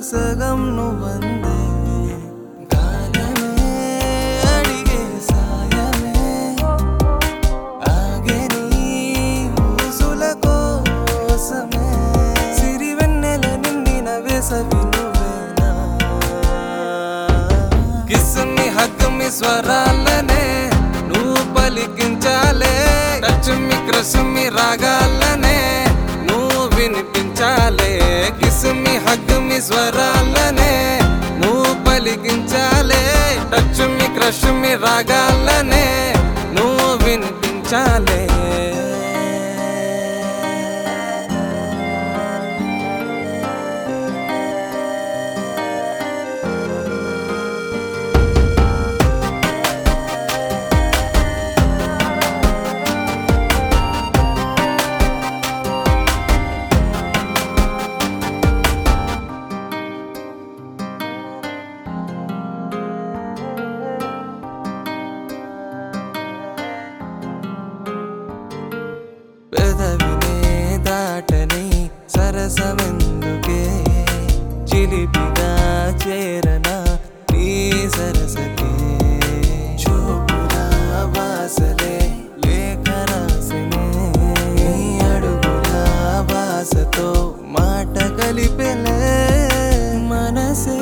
సగం నువ్వందే గాలమే అడిగే సాయమే ఆగే నీ ఊసుల కోసమే సిరివెన్నెల నిండిన వేసవి నువ్వేనా కిస్సుని హక్కుమి స్వరాలనే నువ్వు పలికించాలే టచ్మి క్రసుమి రాగాలనే నువ్వు వినిపించాలే కిస్సుమి హక్కుమి స్వరాలనే నువ్వు పలికించాలే టచ్మి క్రషుమి రాగాలనే నువ్వు వినిపించాలే పెదవినే దాటని సరసమెందుకే చిలిపిగా చేరన నీ సరసకే చూపుల వాసలే లేఖ రాసినే నీ అడుగుల వాసతో మాట కలిపెలే మనసే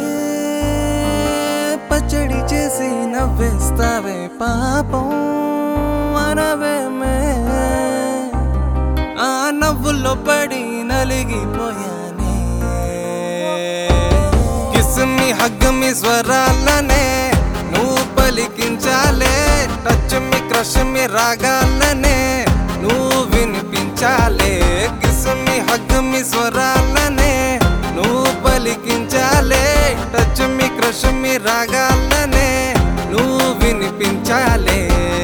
పచ్చడి చేసి నవ్వేస్తావే పాపం అనవేమే ఆ నవ్వుల్లో పడి నలిగిపోయానే కిస్మి హగ్గమి స్వరాలనే నువ్వు పలికించాలే టచ్మి క్రషమి రాగాలనే నువ్వు వినిపించాలే కిస్మి హగ్గమి స్వరాలనే నువ్వు పలికించాలే టచ్మి క్రషమి రాగాలనే నువ్వు వినిపించాలే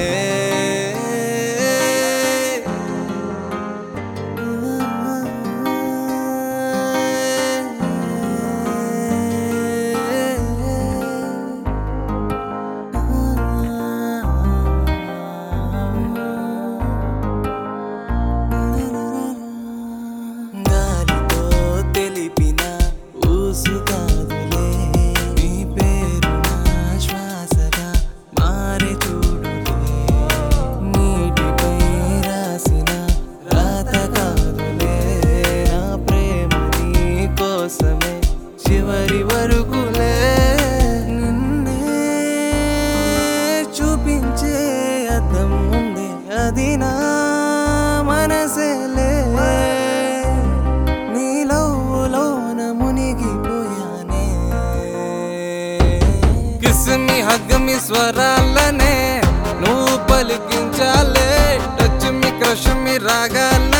గాలితో తెలిపిన ఊసు కాదులే నీ పేరు నా శ్వాసగా మారి చూడులే నీటిపై రాసిన రాత కాదులే నా ప్రేమ నీ కోసమే చివరి వరకులే నిన్నే చూపించే అద్దం ఉంది అది నా మనసేలే నీలోన మునిగిపోయానే కిస్మి హగ్గమి స్వరాలనే నువ్వు పలికించాలే టచ్మి క్రషమి రాగాల